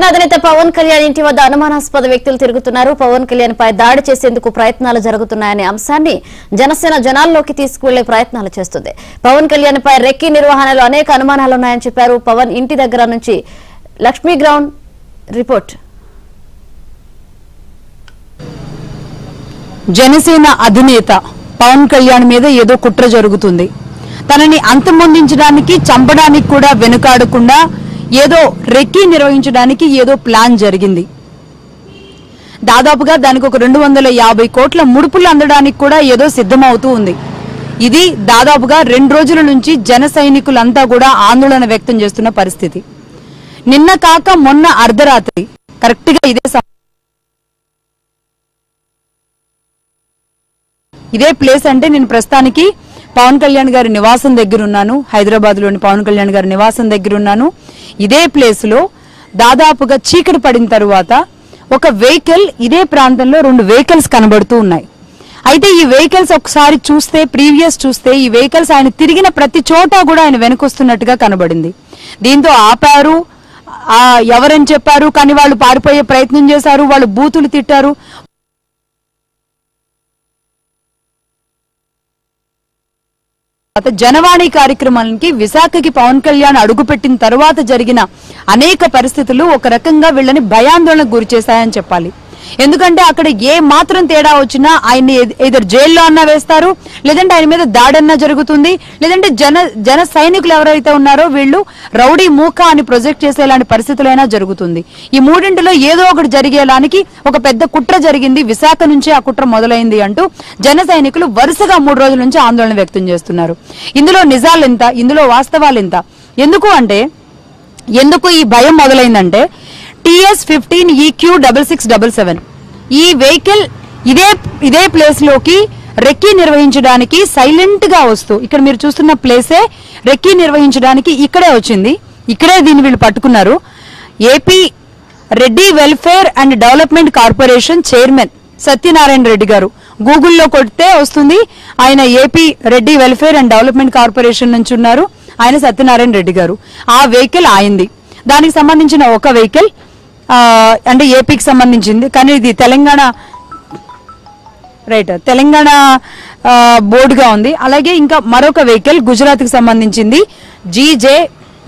అధినేత పవన్ కళ్యాణ్ ఇంటి వద్ద అనుమానాస్పద వ్యక్తులు తిరుగుతున్నారు పవన్ కళ్యాణ్ పై దాడి చేసేందుకు ప్రయత్నాలు జరుగుతున్నాయనే అంశాన్ని జనసేన జనాల్లోకి తీసుకువెళ్లే ప్రయత్నాలు చేస్తుంది పవన్ కళ్యాణ్ పై రెక్కి నిర్వహణలో అనేక అనుమానాలున్నాయని చెప్పారు పవన్ ఇంటి దగ్గర నుంచి లక్ష్మీ గ్రౌండ్ రిపోర్ట్ జనసేన అధినేత పవన్ కళ్యాణ్ మీద ఏదో కుట్ర జరుగుతుంది తనని అంతమొందించడానికి చంపడానికి కూడా వెనుకాడకుండా ఏదో రెక్కి నిర్వహించడానికి ఏదో ప్లాన్ జరిగింది దాదాపుగా దానికి ఒక రెండు వందల యాభై కోట్ల ముడుపులు అందడానికి కూడా ఏదో సిద్ధమవుతూ ఉంది ఇది దాదాపుగా రెండు రోజుల నుంచి జన సైనికులంతా కూడా ఆందోళన వ్యక్తం చేస్తున్న పరిస్థితి నిన్న కాక మొన్న అర్ధరాత్రి కరెక్ట్ గా ఇదే సమయం ఇదే ప్లేస్ అంటే నేను ప్రస్తుతానికి పవన్ కళ్యాణ్ గారి నివాసం దగ్గర ఉన్నాను హైదరాబాద్ లోని పవన్ కళ్యాణ్ గారి నివాసం దగ్గర ఉన్నాను ఇదే ప్లేస్ లో దాదాపుగా చీకటి పడిన తరువాత ఒక వెహికల్ ఇదే ప్రాంతంలో రెండు వెహికల్స్ కనబడుతూ ఉన్నాయి అయితే ఈ వెహికల్స్ ఒకసారి చూస్తే ప్రీవియస్ చూస్తే ఈ వెహికల్స్ ఆయన తిరిగిన ప్రతి చోట కూడా ఆయన వెనుకొస్తున్నట్టుగా కనబడింది దీంతో ఆపారు ఆ, ఎవరని చెప్పారు కానీ వాళ్ళు పారిపోయే ప్రయత్నం చేశారు వాళ్ళు బూతులు తిట్టారు తర్వాత జనవాణి కార్యక్రమానికి విశాఖకి పవన్ కళ్యాణ్ అడుగుపెట్టిన తర్వాత జరిగిన అనేక పరిస్థితులు ఒక రకంగా వీళ్ళని భయాందోళనకు గురి చేశాయని చెప్పాలి ఎందుకంటే అక్కడ ఏ మాత్రం తేడా వచ్చినా ఆయన్ని ఇద్దరు జైల్లో అన్నా వేస్తారు లేదంటే ఆయన మీద దాడన్నా జరుగుతుంది లేదంటే జన జన సైనికులు ఎవరైతే ఉన్నారో వీళ్ళు రౌడీ మూక అని ప్రొజెక్ట్ చేసేలాంటి పరిస్థితులైనా జరుగుతుంది ఈ మూడింటిలో ఏదో ఒకటి జరిగేలానికి ఒక పెద్ద కుట్ర జరిగింది విశాఖ నుంచి ఆ కుట్ర మొదలైంది అంటూ జన సైనికులు వరుసగా మూడు రోజుల నుంచి ఆందోళన వ్యక్తం చేస్తున్నారు ఇందులో నిజాలు ఎంత ఇందులో వాస్తవాలు ఎంత ఎందుకు అంటే ఎందుకు ఈ భయం మొదలైందంటే TS fifteen EQ double six double seven ఈ వెహికల్ ఇదే ఇదే ప్లేస్ లోకి రెక్కీ నిర్వహించడానికి సైలెంట్ గా వస్తూ ఇక్కడ మీరు చూస్తున్న ప్లేసే రెక్కీ నిర్వహించడానికి ఇక్కడే వచ్చింది ఇక్కడే దీన్ని వీళ్ళు పట్టుకున్నారు AP Reddy welfare and development corporation chairman Satyanarayana Reddy గారు గూగుల్లో కొడితే వస్తుంది ఆయన AP Reddy welfare and development corporation నుంచి ఉన్నారు ఆయన సత్యనారాయణ రెడ్డి గారు ఆ వెహికల్ ఆయింది దానికి సంబంధించిన ఒక వెహికల్ ఆ, అంటే ఏపీకి సంబంధించింది కానీ ఇది తెలంగాణ రైట్ తెలంగాణ ఆ, బోర్డుగా ఉంది అలాగే ఇంకా మరొక వెహికల్ గుజరాత్కి సంబంధించింది GJ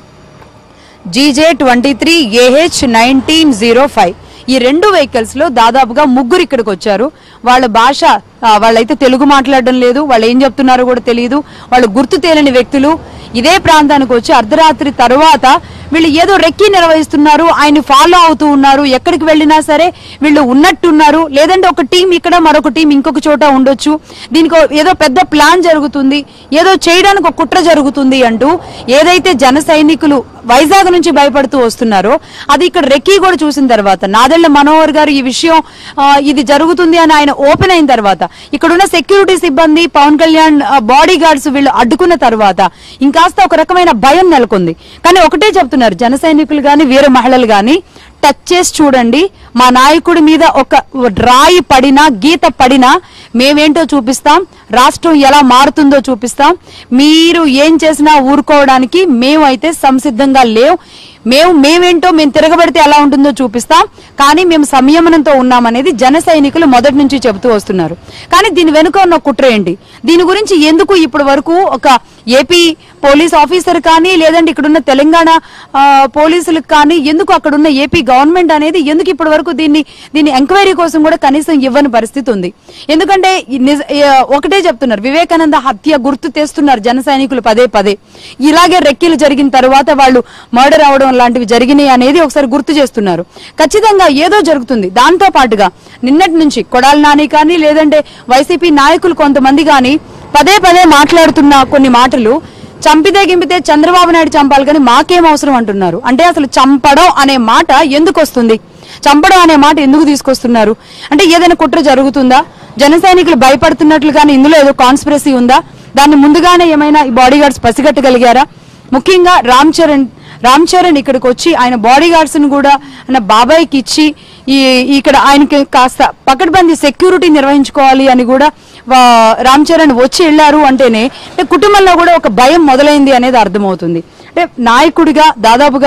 GJ twenty three AH nineteen zero five ఈ రెండు వెహికల్స్ లో దాదాపుగా ముగ్గురు ఇక్కడికి వచ్చారు వాళ్ళ భాష ఆ, వాళ్ళైతే తెలుగు మాట్లాడడం లేదు వాళ్ళు ఏం చెప్తున్నారో కూడా తెలియదు వాళ్ళు గుర్తు తేలని వ్యక్తులు ఇదే ప్రాంతానికి వచ్చి అర్ధరాత్రి తరువాత వీళ్ళు ఏదో రెక్కి నిర్వహిస్తున్నారు ఆయన ఫాలో అవుతూ ఉన్నారు ఎక్కడికి వెళ్ళినా సరే వీళ్ళు ఉన్నట్టున్నారు లేదంటే ఒక టీం ఇక్కడ మరొక టీం ఇంకొక చోట ఉండొచ్చు దీనికి ఓ- ఏదో పెద్ద ప్లాన్ జరుగుతుంది ఏదో చేయడానికి ఒక కుట్ర జరుగుతుంది అంటూ ఏదైతే జన సైనికులు వైజాగ్ నుంచి భయపడుతూ వస్తున్నారో అది ఇక్కడ రెక్కీ కూడా చూసిన తర్వాత నాదెళ్ల మనోహర్ గారు ఈ విషయం ఆ, ఇది జరుగుతుంది అని ఆయన ఓపెన్ అయిన తర్వాత ఇక్కడున్న సెక్యూరిటీ సిబ్బంది పవన్ కళ్యాణ్ బాడీ గార్డ్స్ వీళ్ళు అడ్డుకున్న తర్వాత ఇంకాస్త ఒక రకమైన భయం నెలకొంది కానీ ఒకటే చెప్తున్నారు జన సైనికులు గాని వీర మహిళలు గాని టచ్ చేసి చూడండి మా నాయకుడి మీద ఒక రాయి పడినా గీత పడినా మేమేంటో చూపిస్తాం రాష్ట్రం ఎలా మారుతుందో చూపిస్తాం మీరు ఏం చేసినా ఊరుకోవడానికి మేము అయితే సంసిద్ధంగా లేవు మేము మేమేంటో మేము తిరగబడితే ఎలా ఉంటుందో చూపిస్తాం కానీ మేము సంయమనంతో ఉన్నామనేది జన సైనికులు మొదటి నుంచి చెబుతూ వస్తున్నారు కానీ దీని వెనుక ఉన్న కుట్ర ఏంటి దీని గురించి ఎందుకు ఇప్పటి వరకు ఒక ఏపీ పోలీస్ ఆఫీసర్ కానీ లేదంటే ఇక్కడున్న తెలంగాణ ఆ, పోలీసులకు కానీ ఎందుకు అక్కడున్న ఏపీ గవర్నమెంట్ అనేది ఎందుకు ఇప్పటి వరకు దీన్ని దీన్ని ఎంక్వైరీ కోసం కూడా కనీసం ఇవ్వని పరిస్థితి ఉంది ఎందుకంటే ఈ నిజ- ఏ, ఒకటే చెప్తున్నారు వివేకానంద హత్య గుర్తు తెస్తున్నారు జన సైనికులు పదే పదే ఇలాగే రెక్కీలు జరిగిన తర్వాత వాళ్ళు మర్డర్ అవడం లాంటివి జరిగినాయి అనేది ఒకసారి గుర్తు చేస్తున్నారు ఖచ్చితంగా ఏదో జరుగుతుంది దాంతో పాటుగా నిన్నటి నుంచి కొడాలి నాని కానీ లేదంటే వైసీపీ నాయకులు కొంతమంది కానీ పదే పదే మాట్లాడుతున్న కొన్ని మాటలు చంపితే గింపితే చంద్రబాబు నాయుడు చంపాలి కానీ మాకేం అవసరం అంటున్నారు అంటే అసలు చంపడం అనే మాట ఎందుకు వస్తుంది చంపడం అనే మాట ఎందుకు తీసుకొస్తున్నారు అంటే ఏదైనా కుట్ర జరుగుతుందా జన సైనికులు భయపడుతున్నట్లు కానీ ఇందులో ఏదో కాన్స్పిరసీ ఉందా దాన్ని ముందుగానే ఏమైనా ఈ బాడీ గార్డ్స్ పసిగట్టగలిగారా ముఖ్యంగా రామ్ చరణ్ రామ్ చరణ్ ఇక్కడికి వచ్చి ఆయన బాడీ గార్డ్స్ ను కూడా ఆయన బాబాయ్కి ఇచ్చి ఈ ఇక్కడ ఆయనకి కాస్త పకడ్బందీ సెక్యూరిటీ నిర్వహించుకోవాలి అని కూడా వా- రామ్ చరణ్ వచ్చి వెళ్ళారు అంటేనే అంటే కుటుంబంలో కూడా ఒక భయం మొదలైంది అనేది అర్థమవుతుంది అంటే నాయకుడిగా దాదాపుగా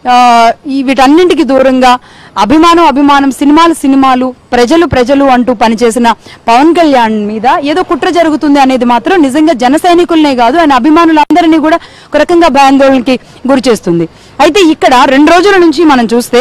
ఆ, ఈ వీటన్నింటికి దూరంగా అభిమానం అభిమానం సినిమాలు సినిమాలు ప్రజలు ప్రజలు అంటూ పనిచేసిన పవన్ కళ్యాణ్ మీద ఏదో కుట్ర జరుగుతుంది అనేది మాత్రం నిజంగా జన సైనికులనే కాదు ఆయన అభిమానులందరినీ కూడా ఒక రకంగా భయాందోళనకి గురి చేస్తుంది అయితే ఇక్కడ రెండు రోజుల నుంచి మనం చూస్తే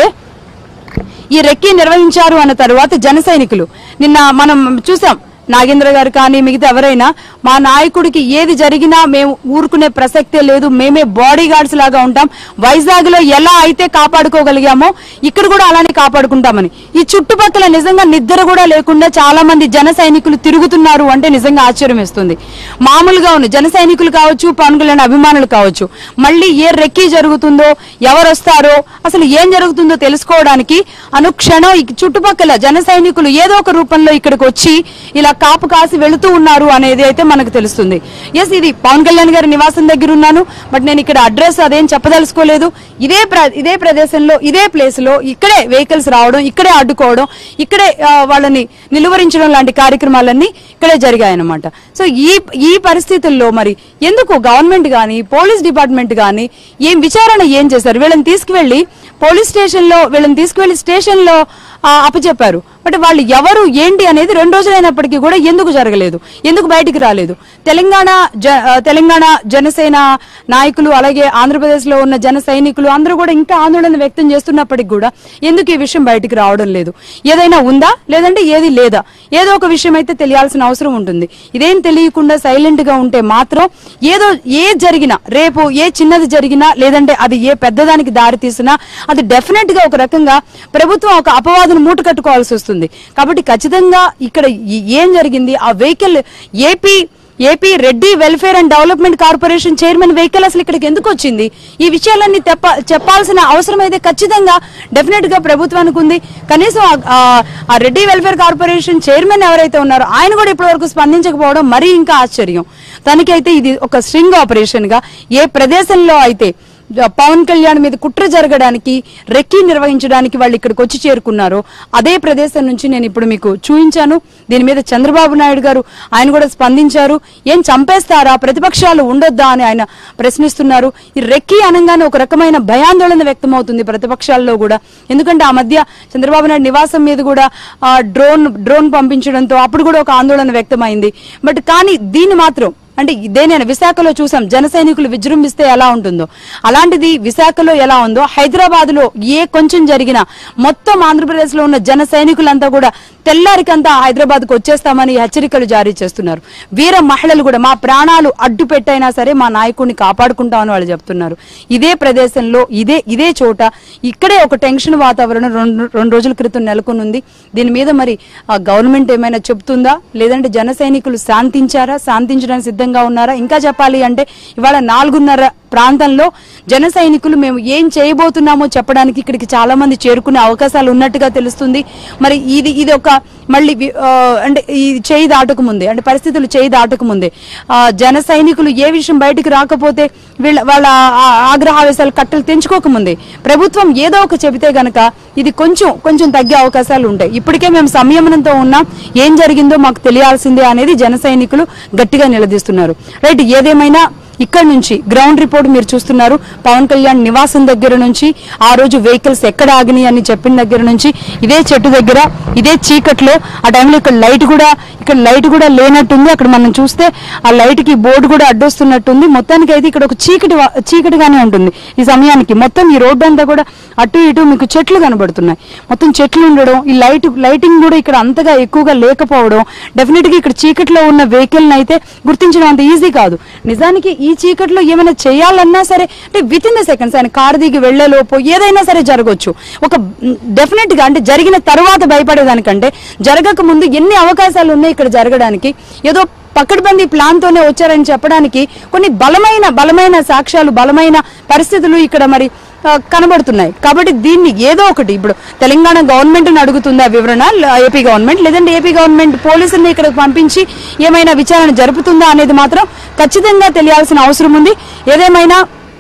ఈ రెక్కి నిర్వహించారు అన్న తరువాత జన సైనికులు నిన్న మనం చూసాం నాగేంద్ర గారు కానీ మిగతా ఎవరైనా మా నాయకుడికి ఏది జరిగినా మేము ఊరుకునే ప్రసక్తే లేదు మేమే బాడీ గార్డ్స్ లాగా ఉంటాం వైజాగ్ లో ఎలా అయితే కాపాడుకోగలిగామో ఇక్కడ కూడా అలానే కాపాడుకుంటామని ఈ చుట్టుపక్కల నిజంగా నిద్ర కూడా లేకుండా చాలా మంది జన సైనికులు తిరుగుతున్నారు అంటే నిజంగా ఆశ్చర్యం వేస్తుంది మామూలుగా ఉన్న జన సైనికులు కావచ్చు పవన్ కళ్యాణ్ అభిమానులు కావచ్చు మళ్ళీ ఏ రెక్కీ జరుగుతుందో ఎవరు వస్తారో అసలు ఏం జరుగుతుందో తెలుసుకోవడానికి అనుక్షణం ఈ చుట్టుపక్కల జన సైనికులు ఏదో ఒక రూపంలో ఇక్కడికి వచ్చి ఇలా కాపు కాసి వెళుతూ ఉన్నారు అనేది అయితే మనకు తెలుస్తుంది ఎస్ ఇది పవన్ కళ్యాణ్ గారి నివాసం దగ్గర ఉన్నాను బట్ నేను ఇక్కడ అడ్రస్ అదేం చెప్పదలుచుకోలేదు ఇదే ప్ర- ఇదే ప్రదేశంలో ఇదే ప్లేస్ లో ఇక్కడే వెహికల్స్ రావడం ఇక్కడే అడ్డుకోవడం ఇక్కడే ఆ, వాళ్ళని నిలువరించడం లాంటి కార్యక్రమాలన్నీ ఇక్కడే జరిగాయన్నమాట సో ఈ ఈ పరిస్థితుల్లో మరి ఎందుకు గవర్నమెంట్ గాని పోలీస్ డిపార్ట్మెంట్ గాని ఏం విచారణ ఏం చేశారు వీళ్ళని తీసుకువెళ్ళి పోలీస్ స్టేషన్ లో వీళ్ళని తీసుకువెళ్ళి స్టేషన్ లో ఆ, అప్పచెప్పారు బట్ వాళ్ళు ఎవరు ఏంటి అనేది రెండు రోజులైనప్పటికీ కూడా ఎందుకు జరగలేదు ఎందుకు బయటికి రాలేదు తెలంగాణ జ- ఆ, తెలంగాణ జనసేన నాయకులు అలాగే ఆంధ్రప్రదేశ్ లో ఉన్న జన సైనికులు అందరూ కూడా ఇంకా ఆందోళన వ్యక్తం చేస్తున్నప్పటికీ కూడా ఎందుకు ఈ విషయం బయటికి రావడం లేదు ఏదైనా ఉందా లేదంటే ఏది లేదా ఏదో ఒక విషయం అయితే తెలియాల్సిన అవసరం ఉంటుంది ఇదేం తెలియకుండా సైలెంట్ గా ఉంటే మాత్రం ఏదో ఏ జరిగినా రేపు ఏ చిన్నది జరిగినా లేదంటే అది ఏ పెద్దదానికి దారి తీసినా అది డెఫినెట్ గా ఒక రకంగా ప్రభుత్వం ఒక అపవాదును మూట కట్టుకోవాల్సి వస్తుంది కాబట్టి ఖచ్చితంగా ఇక్కడ ఈ- ఏం జరిగింది ఆ vehicle AP AP Reddy welfare and development corporation chairman vehicle అసలు ఇక్కడికి ఎందుకు వచ్చింది ఈ విషయాలన్నీ తెప్ప చెప్పాల్సిన అవసరం అయితే ఖచ్చితంగా డెఫినెట్ గా ప్రభుత్వానికి ఉంది కనీసం ఆ- ఆ- ఆ రెడ్డి వెల్ఫేర్ కార్పొరేషన్ చైర్మన్ ఎవరైతే ఉన్నారో ఆయన కూడా ఇప్పటివరకు స్పందించకపోవడం మరీ ఇంకా ఆశ్చర్యం తనకైతే ఇది ఒక స్ట్రింగ్ ఆపరేషన్ గా ఏ ప్రదేశంలో అయితే పవన్ కళ్యాణ్ మీద కుట్ర జరగడానికి రెక్కీ నిర్వహించడానికి వాళ్ళు ఇక్కడికి వచ్చి చేరుకున్నారు అదే ప్రదేశం నుంచి నేను ఇప్పుడు మీకు చూపించాను దీని మీద చంద్రబాబు నాయుడు గారు ఆయన కూడా స్పందించారు ఏం చంపేస్తారా ప్రతిపక్షాలు ఉండొద్దా అని ఆయన ప్రశ్నిస్తున్నారు ఈ రెక్కీ అనగానే ఒక రకమైన భయాందోళన వ్యక్తమవుతుంది ప్రతిపక్షాల్లో కూడా ఎందుకంటే ఆ మధ్య చంద్రబాబు నాయుడు నివాసం మీద కూడా ఆ, డ్రోన్ డ్రోన్ పంపించడంతో అప్పుడు కూడా ఒక ఆందోళన వ్యక్తమైంది బట్ కానీ దీన్ని మాత్రం అంటే ఇదేనైనా విశాఖలో చూసాం జన సైనికులు విజృంభిస్తే ఎలా ఉంటుందో అలాంటిది విశాఖలో ఎలా ఉందో హైదరాబాద్ లో ఏ కొంచెం జరిగినా మొత్తం ఆంధ్రప్రదేశ్ లో ఉన్న జన సైనికులంతా కూడా తెల్లారికంతా హైదరాబాద్ కు వచ్చేస్తామని హెచ్చరికలు జారీ చేస్తున్నారు వీర మహిళలు కూడా మా ప్రాణాలు అడ్డు పెట్టైనా సరే మా నాయకుడిని కాపాడుకుంటామని వాళ్ళు చెప్తున్నారు ఇదే ప్రదేశంలో ఇదే ఇదే చోట ఇక్కడే ఒక టెన్షన్ వాతావరణం రెండు రెండు రోజుల క్రితం నెలకొనుంది దీని మీద మరి ఆ, గవర్నమెంట్ ఏమైనా చెప్తుందా లేదంటే జన సైనికులు శాంతించారా శాంతించడానికి సిద్ధంగా ఉన్నారా ఇంకా చెప్పాలి అంటే ఇవాళ నాలుగున్నర ప్రాంతంలో జన సైనికులు మేము ఏం చేయబోతున్నామో చెప్పడానికి ఇక్కడికి చాలా మంది చేరుకునే అవకాశాలు ఉన్నట్టుగా తెలుస్తుంది మరి ఇది ఇది ఒక మళ్ళీ వి- ఆ, అంటే ఈ చేయి దాటక ముందే అంటే పరిస్థితులు చేయి దాటక ముందే ఆ, జన సైనికులు ఏ విషయం బయటికి రాకపోతే వీళ్ళ వాళ్ళ ఆ- ఆగ్రహావేశాలు కట్టలు తెంచుకోకముందే ప్రభుత్వం ఏదో ఒక చెబితే గనక ఇది కొంచెం కొంచెం తగ్గే అవకాశాలు ఉంటాయి ఇప్పటికే మేము సంయమనంతో ఉన్నాం ఏం జరిగిందో మాకు తెలియాల్సిందే అనేది జన సైనికులు గట్టిగా నిలదీస్తున్నారు రైట్ ఏదేమైనా ఇక్కడ నుంచి గ్రౌండ్ రిపోర్ట్ మీరు చూస్తున్నారు పవన్ కళ్యాణ్ నివాసం దగ్గర నుంచి ఆ రోజు వెహికల్స్ ఎక్కడ ఆగినాయి అని చెప్పిన దగ్గర నుంచి ఇదే చెట్టు దగ్గర ఇదే చీకట్లో ఆ టైంలో ఇక్కడ లైట్ కూడా ఇక్కడ లైట్ కూడా లేనట్టుంది అక్కడ మనం చూస్తే ఆ లైట్ కి బోర్డు కూడా అడ్డొస్తున్నట్టుంది మొత్తానికి అయితే ఇక్కడ ఒక చీకటి వా- చీకటిగానే ఉంటుంది ఈ సమయానికి మొత్తం ఈ రోడ్డు అంతా కూడా అటు ఇటు మీకు చెట్లు కనబడుతున్నాయి మొత్తం చెట్లు ఉండడం ఈ లైట్ లైటింగ్ కూడా ఇక్కడ అంతగా ఎక్కువగా లేకపోవడం డెఫినెట్ గా ఇక్కడ చీకట్లో ఉన్న వెహికల్ అయితే గుర్తించడం అంత ఈజీ కాదు నిజానికి ఈ చీకట్లో ఏమైనా చేయాలన్నా సరే అంటే విత్ ఇన్ ద సెకండ్స్ ఆయన కారు దిగి వెళ్లేలోపు ఏదైనా సరే జరగవచ్చు ఒక డెఫినెట్ గా అంటే జరిగిన తర్వాత భయపడేదానికంటే జరగక ముందు ఎన్ని అవకాశాలు ఉన్నాయి ఇక్కడ జరగడానికి ఏదో పకడ్బందీ ప్లాన్ తోనే వచ్చారని చెప్పడానికి కొన్ని బలమైన బలమైన సాక్ష్యాలు బలమైన పరిస్థితులు ఇక్కడ మరి ఆ, కనబడుతున్నాయి కాబట్టి దీన్ని ఏదో ఒకటి ఇప్పుడు తెలంగాణ గవర్నమెంట్ అడుగుతుందా వివరణ ల- ఏపీ గవర్నమెంట్ లేదంటే ఏపీ గవర్నమెంట్ పోలీసుల్ని ఇక్కడికి పంపించి ఏమైనా విచారణ జరుపుతుందా అనేది మాత్రం ఖచ్చితంగా తెలియాల్సిన అవసరం ఉంది ఏదేమైనా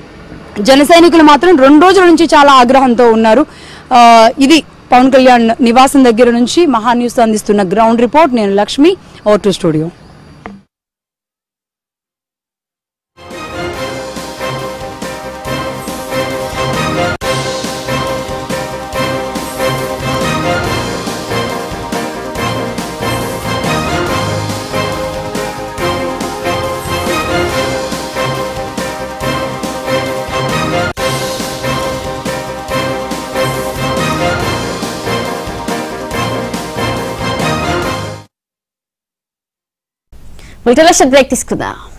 జన సైనికులు మాత్రం రెండు రోజుల నుంచి చాలా ఆగ్రహంతో ఉన్నారు ఆ, ఇది పవన్ కళ్యాణ్ నివాసం దగ్గర నుంచి మహా న్యూస్ అందిస్తున్న గ్రౌండ్ రిపోర్ట్ నేను Lakshmi over to studio international break తీసుకుందాం